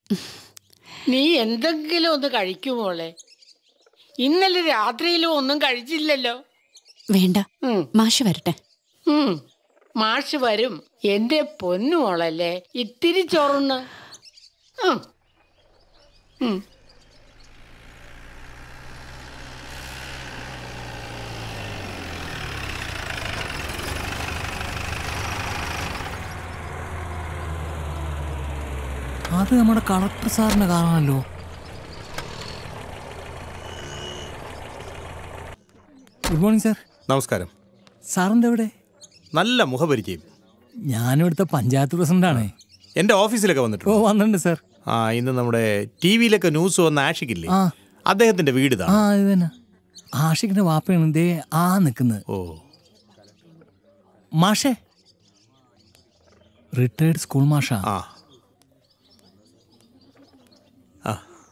നീ എന്തെങ്കിലും ഒന്ന് കഴിക്കുമോളെ ഇന്നലെ രാത്രിയിലും ഒന്നും കഴിച്ചില്ലല്ലോ വേണ്ട ഉം, മാഷ് വരട്ടെ ഉം. മാഷ് വരും എന്റെ പൊന്നുമോളല്ലേ ഇത്തിരി ചോറുന്ന് ഉം. ഉം. അത് നമ്മുടെ കളക്ടർ സാറിനെ കാണാമല്ലോ ഗുഡ് മോർണിംഗ് സാർ നമസ്കാരം സാറിൻ്റെ എവിടെ നല്ല മുഖപരിചയം ഞാനിവിടുത്തെ പഞ്ചായത്ത് പ്രസിഡന്റാണേ എൻ്റെ ഓഫീസിലൊക്കെ ഓ വന്നിട്ടുണ്ട് വന്നിട്ടുണ്ട് സാർ ആ ഇന്ന് നമ്മുടെ ടി വിയിലൊക്കെ ന്യൂസ് വന്ന ആഷിക്കില്ലേ ആ. അദ്ദേഹത്തിന്റെ വീട് ആ ഇതാണ് ഇത് തന്നെ ആഷിക്കിന്റെ വാപ്പയാണ് ദേ ആ നിൽക്കുന്നത് ഓ മാഷേ റിട്ടയർഡ് സ്കൂൾ മാഷാ ആ ആ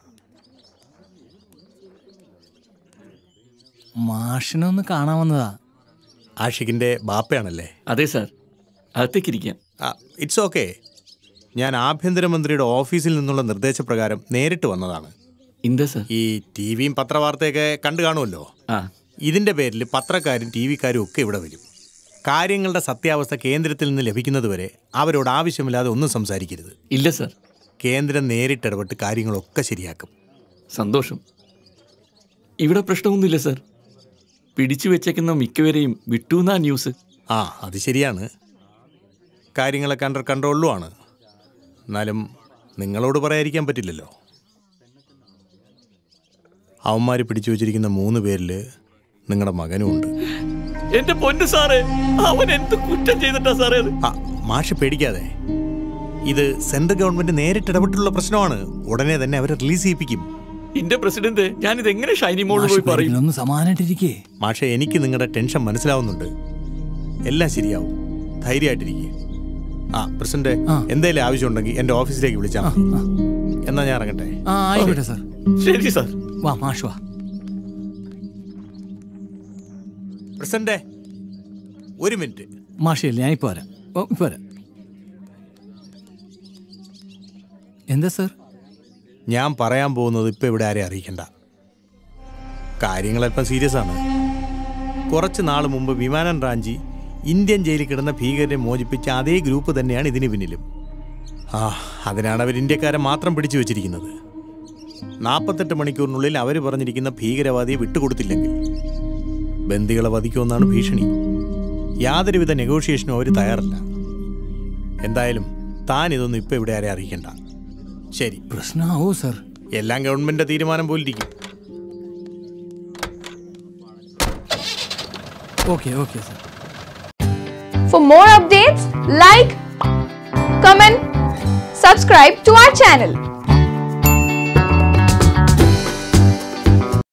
മാഷിനെ ഒന്ന് കാണാൻ വന്നതാ ആഷിക്കിന്റെ ബാപ്പയാണല്ലേ അതെ സാർ അകത്തേക്ക് ഇരിക്കാം ആ ഇറ്റ്സ് ഓക്കെ ഞാൻ ആഭ്യന്തരമന്ത്രിയുടെ ഓഫീസിൽ നിന്നുള്ള നിർദ്ദേശപ്രകാരം നേരിട്ട് വന്നതാണ് എന്താ സാർ ഈ ടി വിയും പത്രവാർത്തയൊക്കെ കണ്ടു കാണുമല്ലോ ആ ഇതിന്റെ പേരിൽ പത്രക്കാരും ടി വിക്കാരും ഒക്കെ ഇവിടെ വരും കാര്യങ്ങളുടെ സത്യാവസ്ഥ കേന്ദ്രത്തിൽ നിന്ന് ലഭിക്കുന്നതുവരെ അവരോട് ആവശ്യമില്ലാതെ ഒന്നും സംസാരിക്കരുത് ഇല്ല സാർ കേന്ദ്രം നേരിട്ടിടപെട്ട് കാര്യങ്ങളൊക്കെ ശരിയാക്കും സന്തോഷം ഇവിടെ പ്രശ്നമൊന്നുമില്ല സാർ പിടിച്ചു വെച്ചേക്കുന്ന മിക്കവരെയും വിട്ടുന്നാ ന്യൂസ് ആ അത് ശരിയാണ് കാര്യങ്ങളൊക്കെ അണ്ടർ കൺട്രോളിലുമാണ് എന്നാലും നിങ്ങളോട് പറയാതിരിക്കാൻ പറ്റില്ലല്ലോ അവന്മാർ പിടിച്ചു വച്ചിരിക്കുന്ന മൂന്ന് പേരിൽ നിങ്ങളുടെ മകനും ഉണ്ട് എന്റെ പൊന്നു സാറേ അവൻ എന്ത് കുറ്റം ചെയ്തിട്ടാ സാറേ അത് ആ മാഷ് പേടിക്കാതെ ഇത് സെൻട്രൽ ഗവൺമെന്റ് നേരിട്ട് ഇടപെട്ടുള്ള പ്രശ്നമാണ് ഉടനെ തന്നെ അവരെ റിലീസ് ചെയ്യിപ്പിക്കും എന്റെ പ്രസിഡന്റ് ഞാൻ ഇത് എങ്ങനെ ഷൈനി മോള് പോയി പറയും ഒന്ന് സമാധാനായിട്ടിരിക്കേ മാഷെ എനിക്ക് നിങ്ങളുടെ ടെൻഷൻ മനസ്സിലാവുന്നുണ്ട് എല്ലാം ശരിയാവും ധൈര്യമായിട്ടിരിക്കുക ആ പ്രസിഡന്റ് ആ. എന്തെങ്കിലും ആവശ്യമുണ്ടെങ്കിൽ എൻ്റെ ഓഫീസിലേക്ക് വിളിച്ചാൽ മതി എന്നാ ഞാൻ ഇറങ്ങട്ടെ ആ ആയിക്കോട്ടെ സാർ ശരി സാർ വാ മാഷ് വാ പ്രസിഡന്റ് ഒരു മിനിറ്റ് മാഷില്ല ഞാൻ ഇപ്പോൾ വരാം ഓ ഇപ്പോൾ വരാം എന്താ സാർ ഞാൻ പറയാൻ പോകുന്നത് ഇപ്പം ഇവിടെ ആരെയും അറിയിക്കണ്ട കാര്യങ്ങൾ അല്പം സീരിയസ് ആണ് കുറച്ച് നാൾ മുമ്പ് വിമാനം റാഞ്ചി ഇന്ത്യൻ ജയിലിൽ കിടന്ന ഭീകരരെ മോചിപ്പിച്ച അതേ ഗ്രൂപ്പ് തന്നെയാണ് ഇതിന് പിന്നിലും ആ അതിനാണ് അവർ ഇന്ത്യക്കാരെ മാത്രം പിടിച്ചു വെച്ചിരിക്കുന്നത് നാൽപ്പത്തെട്ട് മണിക്കൂറിനുള്ളിൽ അവർ പറഞ്ഞിരിക്കുന്ന ഭീകരവാദിയെ വിട്ടുകൊടുത്തില്ലെങ്കിൽ ബന്ദികളെ വധിക്കുമെന്നാണ് ഭീഷണി യാതൊരുവിധ നെഗോഷിയേഷനും അവർ തയ്യാറല്ല എന്തായാലും താൻ ഇതൊന്നും ഇപ്പം ഇവിടെ ആരെ അറിയിക്കണ്ട ശരി പ്രശ്നമാവോ സാർ എല്ലാം ഗവൺമെന്റിന്റെ തീരുമാനം പോലിരിക്കും okay okay sir For more updates, like, comment, subscribe to our channel.